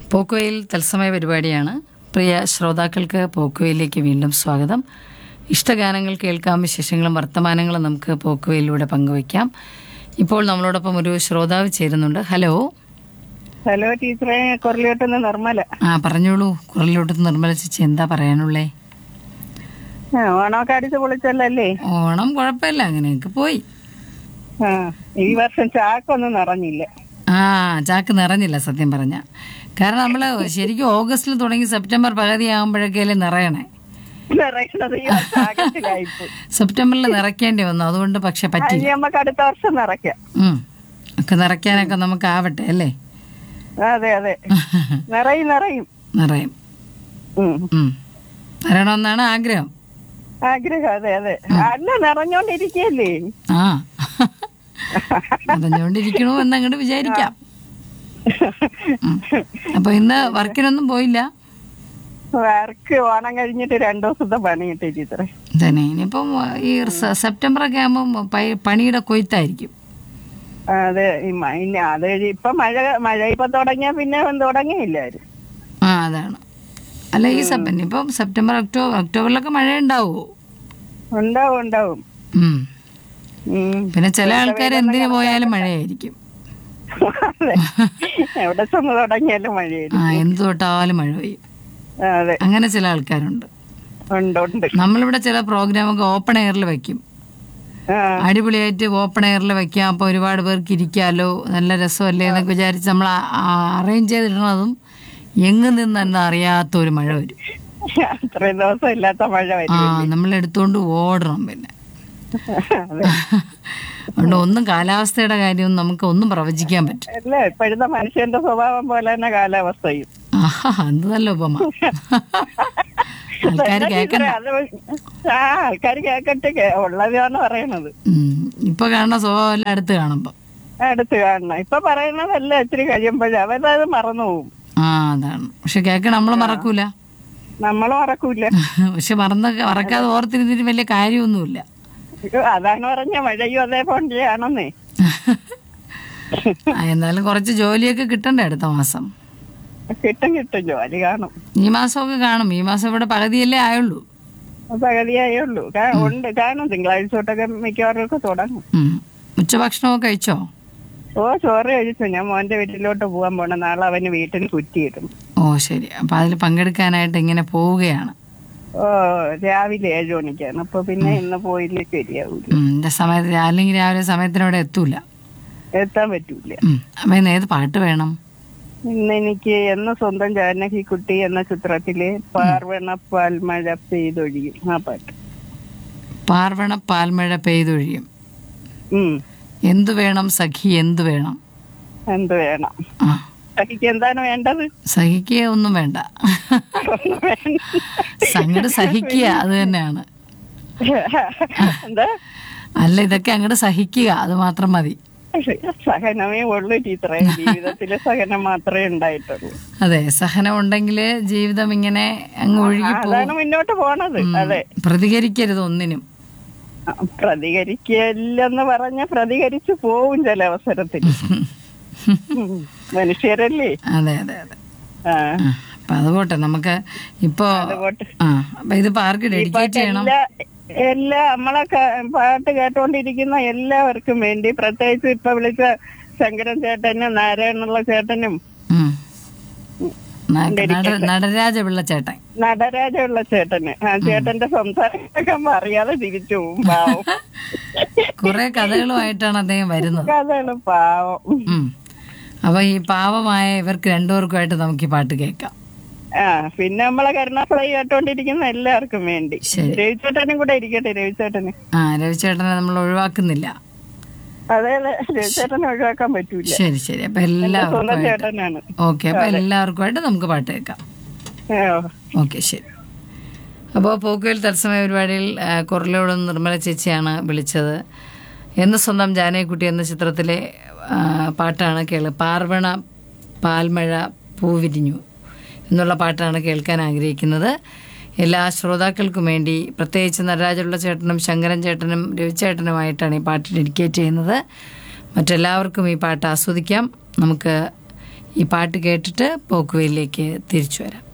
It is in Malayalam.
പോക്കോയിൽ തത്സമയ പരിപാടിയാണ് പ്രിയ ശ്രോതാക്കൾക്ക് പോക്കോയിലേക്ക് വീണ്ടും സ്വാഗതം ഇഷ്ടഗാനങ്ങൾ കേൾക്കാം വിശേഷങ്ങളും വർത്തമാനങ്ങളും നമുക്ക് പോക്കോയിലൂടെ പങ്കുവയ്ക്കാം ഇപ്പോൾ നമ്മളോടൊപ്പം ഒരു ശ്രോതാവ് ചേരുന്നുണ്ട് ഹലോ ഹലോ ടീച്ചറെ കൊറലിയോട്ടുന്ന നിർമ്മല ആ പറഞ്ഞോളൂ കുറലിലോട്ട് നിർമ്മല ചേച്ചി എന്താ പറയാനുള്ളേ ആ, ഓണമൊക്കെ അടിച്ച് പൊളിച്ചല്ലേ ഓണം കുഴപ്പമില്ല അങ്ങനെയൊക്കെ പോയി ആ ഈ വർഷം ചാക്കൊന്നും നിറഞ്ഞില്ല ആ ചാക്ക് നിറഞ്ഞില്ല സത്യം പറഞ്ഞ കാരണം നമ്മൾ ശരിക്കും ഓഗസ്റ്റിൽ തുടങ്ങി സെപ്റ്റംബർ പകുതി ആകുമ്പോഴൊക്കെയല്ലേ നിറയണേ നിറയുന്നത് ഈ വർഷം ആഗസ്റ്റിലായിപ്പോയി സെപ്റ്റംബറിൽ നിറയ്ക്കേണ്ടി വന്നു അതുകൊണ്ട് പക്ഷെ പറ്റില്ല ഇനി നമുക്ക് അടുത്ത വർഷം നിറയ്ക്കാം ഉം. ഒക്കെ നിറയ്ക്കാനൊക്കെ നമുക്ക് ആവട്ടെ അല്ലേ അതെ അതെ നിറയും നിറയും നിറയും ഉം. ഉം. നിറയണമെന്നാണ് ആഗ്രഹം ആഗ്രഹം അതെ അതെ അല്ല നിറഞ്ഞോണ്ടിരിക്കല്ലേ ആ നിറഞ്ഞുകൊണ്ടിരിക്കണു എന്നങ്ങോട്ട് വിചാരിക്കാം ഉം. അപ്പൊ ഇന്ന് വർക്കിനൊന്നും പോയില്ല വർക്ക് ഓണം കഴിഞ്ഞിട്ട് രണ്ടു ദിവസത്തെ പണി കിട്ടി ടീച്ചറെ തന്നെ ഇനിയിപ്പം ഈ സ- സെപ്റ്റംബർ ഒക്കെ ആകുമ്പോൾ പണിയുടെ കൊയ്ത്തായിരിക്കും അതെ ഈ മ- ഇനി അത് കഴിഞ്ഞ് ഇപ്പൊ മഴ മഴ ഇപ്പൊ തുടങ്ങിയ പിന്നെ തുടങ്ങിയില്ലാരും ആ അതാണ് അല്ല ഈ സെപ്റ്റംബർ ഇനിയിപ്പം സെപ്റ്റംബർ ഒക്ടോബർ ഒക്ടോബറിലൊക്കെ മഴ ഉണ്ടാവുമോ ഉണ്ടാവും ഉണ്ടാവും ഉം. ഉം. പിന്നെ ചില ആൾക്കാർ എന്തിനു പോയാലും മഴയായിരിക്കും അതെ. എവിടെ ചെന്ന് തുടങ്ങിയാലും മഴയായിരുന്നു ആ എന്ത് തൊട്ടാലും മഴ പെയ്യും അതെ അങ്ങനെ ചില ആൾക്കാരുണ്ട് ഉണ്ട് ഉണ്ട് നമ്മളിവിടെ ചില പ്രോഗ്രാമൊക്കെ ഓപ്പൺ എയറിൽ വെക്കും ആ, അടിപൊളിയായിട്ട് ഓപ്പൺ എയറിൽ വെക്കാം അപ്പോൾ ഒരുപാട് പേർക്ക് ഇരിക്കാലോ നല്ല രസമല്ലേ എന്നൊക്കെ വിചാരിച്ച് നമ്മൾ അറേഞ്ച് ചെയ്തിടണതും എങ്ങ് നിന്ന് എന്താ അറിയാത്ത ഒരു മഴ വരും അത്രയും ദിവസം ഇല്ലാത്ത മഴ ആ വരും നമ്മൾ എടുത്തുകൊണ്ട് ഓടണം പിന്നെ അതെ. അതുകൊണ്ട് ഒന്നും കാലാവസ്ഥയുടെ കാര്യമൊന്നും നമുക്ക് ഒന്നും പ്രവചിക്കാൻ പറ്റും അല്ല ഇപ്പോഴത്തെ മനുഷ്യന്റെ സ്വഭാവം പോലെ തന്നെ കാലാവസ്ഥയും ആഹാ അത് നല്ല ഉപമ ആൾക്കാർ കേൾക്കണ്ട അത് ആ ആൾക്കാർ കേക്കട്ടെ കേ- ഉള്ളതാണ് പറയണത് ഉം. ഇപ്പൊ കാണുന്ന സ്വഭാവം എല്ലാം അടുത്ത് കാണുമ്പോ അടുത്ത് കാണണം ഇപ്പൊ പറയണതല്ല ഇച്ചിരി കഴിയുമ്പോഴേ അവരത് മറന്നു പോകും ആ അതാണ് പക്ഷെ കേൾക്കണ നമ്മൾ മറക്കൂല നമ്മൾ മറക്കൂല പക്ഷെ മറന്ന മറക്കാതെ ഓർത്തിരുന്നിട്ട് വലിയ കാര്യമൊന്നുമില്ല അതാണ് പറഞ്ഞ മഴയും അതേപോലെ ആണെന്നേ ആ, എന്നാലും കുറച്ച് ജോലിയൊക്കെ കിട്ടണ്ടേ അടുത്ത മാസം കിട്ടും കിട്ടും ജോലി കാണും ഈ മാസമൊക്കെ കാണും ഈ മാസം ഇവിടെ പകുതിയല്ലേ ആയുള്ളൂ പകുതിയായേ ഉള്ളൂ കാ- ഉണ്ട് കാണും തിങ്കളാഴ്ച തൊട്ടൊക്കെ മിക്കവാറും തുടങ്ങും ഉം. ഉച്ചഭക്ഷണമൊക്കെ കഴിച്ചോ ഓ ചോറ് കഴിച്ചു ഞാൻ മോന്റെ വീട്ടിലോട്ട് പോകാൻ പോണ നാളെ അവന് വീട്ടിൽ കുറ്റിയിടും ഓ ശരി അപ്പൊ അതിൽ പങ്കെടുക്കാനായിട്ട് ഇങ്ങനെ പോവുകയാണ് ഓ രാവിലെ ഏഴു മണിക്കാണ് അപ്പൊ പിന്നെ ഇന്ന് പോയില്ലേ ശരിയാവൂല ഉം, இந்த സമയത്ത് അല്ലെങ്കിൽ രാവിലെ സമയത്തിനവിടെ എത്തൂല എത്താൻ പറ്റൂല ഉം. അപ്പൊ ഇന്ന് ഏത് പാട്ട് വേണം ഇന്ന് എനിക്ക് എന്ന് സ്വന്തം ജാനകി കുട്ടി എന്ന ചിത്രത്തിലെ പാർവണ പാൽമഴ പെയ്തൊഴിയും ആ പാട്ട് പാർവണ പാൽമഴ പെയ്തൊഴിയും ഉം എന്തു വേണം സഖി എന്തു വേണം എന്ത് വേണം ആ തനിക്ക് എന്താണ് വേണ്ടത് സഹിക്കുക ഒന്നും വേണ്ട ഒന്നും വേണ്ട. അങ്ങോട്ട് സഹിക്കുക അത് തന്നെയാണ് എന്താ അല്ല ഇതൊക്കെ അങ്ങോട്ട് സഹിക്കുക അത് മാത്രം മതി സഹനമേ ഉള്ളൂ ടീച്ചറെ ജീവിതത്തില് സഹനം മാത്രമേ ഉണ്ടായിട്ടുള്ളൂ അതെ സഹനം ഉണ്ടെങ്കിൽ ജീവിതം ഇങ്ങനെ അങ്ങ് ഒഴുകി പോകും അതാണ് മുന്നോട്ട് പോണത് അതെ പ്രതികരിക്കരുത് ഒന്നിനും ആ, പ്രതികരിക്കില്ലെന്ന് പറഞ്ഞ പ്രതികരിച്ചു പോവും ചില അവസരത്തിൽ ഉം. മനുഷ്യരല്ലേ അതെ അതെ അതെ ആ ആ, അപ്പൊ അത് പോട്ടെ നമുക്ക് ഇപ്പോ അതുകൊണ്ട് ആ അപ്പൊ ഇതിപ്പോ ആർക്ക് ഡെഡിക്കേറ്റ് ചെയ്യണം എല്ലാ എല്ലാ നമ്മളെ ക- പാട്ട് കേട്ടോണ്ടിരിക്കുന്ന എല്ലാവർക്കും വേണ്ടി പ്രത്യേകിച്ച് ഇപ്പൊ വിളിച്ച ശങ്കരൻ ചേട്ടനും നാരായണുള്ള ചേട്ടനും ഉം. ന- നട- നടരാജ പിള്ളച്ചേട്ടൻ നടരാജുള്ള ചേട്ടന് ആ ചേട്ടന്റെ സംസാരമൊക്കെ അറിയാതെ തിരിച്ചു പോവും പാവം കുറെ കഥകളുമായിട്ടാണ് അദ്ദേഹം വരുന്നത് അതാണ് പാവം ഉം. അപ്പൊ ഈ പാവമായ ഇവർക്ക് രണ്ടുപേർക്കുമായിട്ട് നമുക്ക് ഈ പാട്ട് കേൾക്കാം ആ പിന്നെ നമ്മളെ കരുണാപ്ലൈ കേട്ടോണ്ടിരിക്കുന്ന എല്ലാവർക്കും വേണ്ടി ശരി. രവിചേട്ടനും കൂടെ ഇരിക്കട്ടെ രവിചേട്ടന് ആ രവിചേട്ടനെ നമ്മൾ ഒഴിവാക്കുന്നില്ല അതെ അതെ രവിചേട്ടനെ ഒഴിവാക്കാൻ പറ്റൂല ശരി ശരി അപ്പൊ സ്വന്തം എല്ലാവർക്കും ചേട്ടനാണ് ഓക്കെ അപ്പൊ എല്ലാവർക്കുമായിട്ട് നമുക്ക് പാട്ട് കേൾക്കാം ഏ, ഓക്കെ ശരി അപ്പോൾ പോക്കുവൽ തത്സമയ പരിപാടിയിൽ ആ, കുറലോട് നിർമ്മല ചേച്ചിയാണ് വിളിച്ചത് എന്ന് സ്വന്തം ജാനകിക്കുട്ടി എന്ന ചിത്രത്തിലെ ആ, പാട്ടാണ് കേൾ പാർവണ പാൽമഴ പൂവിരിഞ്ഞു എന്നുള്ള പാട്ടാണ് കേൾക്കാൻ ആഗ്രഹിക്കുന്നത് എല്ലാ ശ്രോതാക്കൾക്കും വേണ്ടി പ്രത്യേകിച്ച് നടരാജുള്ള ചേട്ടനും ശങ്കരൻ ചേട്ടനും രവിചേട്ടനുമായിട്ടാണ് ഈ പാട്ട് ഡെഡിക്കേറ്റ് ചെയ്യുന്നത് മറ്റെല്ലാവർക്കും ഈ പാട്ട് ആസ്വദിക്കാം നമുക്ക് ഈ പാട്ട് കേട്ടിട്ട് പോക്കുവയിലേക്ക് തിരിച്ചു വരാം